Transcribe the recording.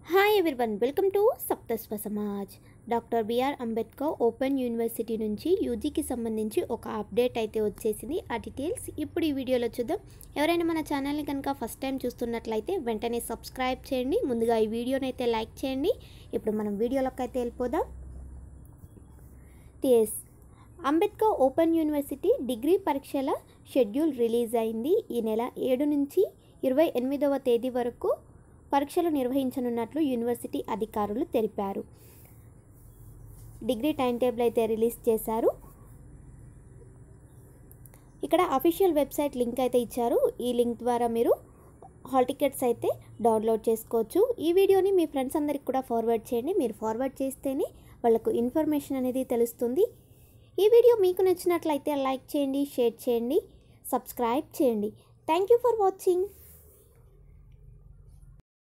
hi everyone welcome to Saptaswa Samaj doctor BR Ambedkar open university నుంచి యూజీకి సంబంధించి ఒక అప్డేట్ అయితే వచ్చేసింది ఆ డీటెయిల్స్ ఇప్పుడు ఈ వీడియోలో చూద్దాం ఎవరైనా మన ఛానల్ని కనుక ఫస్ట్ టైం చూస్తున్నట్లయితే వెంటనే సబ్స్క్రైబ్ చేయండి ముందుగా ఈ వీడియోని అయితే లైక్ చేయండి ఇప్పుడు మనం వీడియోలోకి అయితే వెళ్ళిపోదాం TS Ambedkar open university degree పరీక్షల షెడ్యూల్ రిలీజ్ అయింది ఈ నెల ఏడు నుంచి ఇరవై ఎనిమిదవ తేదీ వరకు పరీక్షలు నిర్వహించనున్నట్లు యూనివర్సిటీ అధికారులు తెలిపారు డిగ్రీ టైం టేబుల్ అయితే రిలీజ్ చేశారు ఇక్కడ అఫీషియల్ వెబ్సైట్ లింక్ అయితే ఇచ్చారు ఈ లింక్ ద్వారా మీరు హాల్ టికెట్స్ అయితే డౌన్లోడ్ చేసుకోవచ్చు ఈ వీడియోని మీ ఫ్రెండ్స్ అందరికి కూడా ఫార్వర్డ్ చేయండి మీరు ఫార్వర్డ్ చేస్తేనే వాళ్ళకు ఇన్ఫర్మేషన్ అనేది తెలుస్తుంది ఈ వీడియో మీకు నచ్చినట్లయితే లైక్ చేయండి షేర్ చేయండి సబ్స్క్రైబ్ చేయండి థ్యాంక్ యూ ఫర్ వాచింగ్